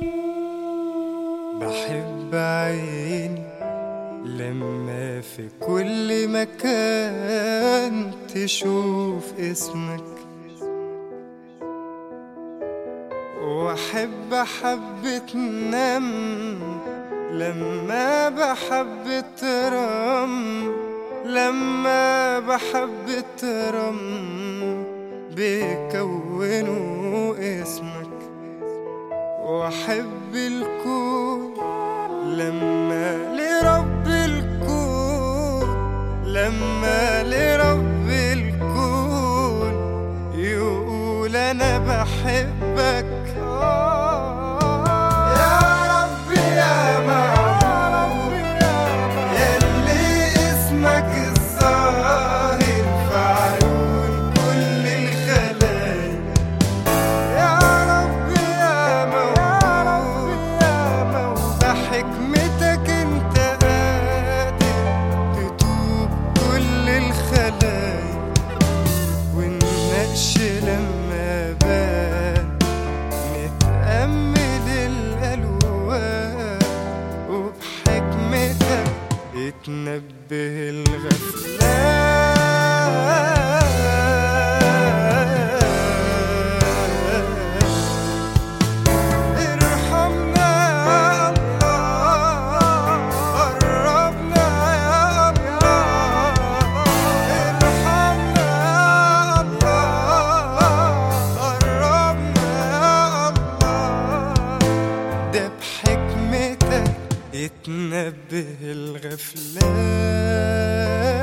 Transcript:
بحب عيني لما في كل مكان تشوف اسمك واحب حبة تنام لما بحب ترم لما بحب ترم بيكونوا اسمك واحب الكون لما لرب الكون لما لرب الكون يقول انا بحبك يا رب يا معبود يلي اسمك الظاهر في عيون كل الخلايق يا رب يا موجود بحكمتك انت قادر تتوب كل الخلايق والنقش لما بان نتأمل الألوان وبحكمتك اتنبه الغفلان ارحمنا يا الله قربنا يا الله ارحمنا يا الله قربنا يا الله ده بحكمتك يتنبه الغفلان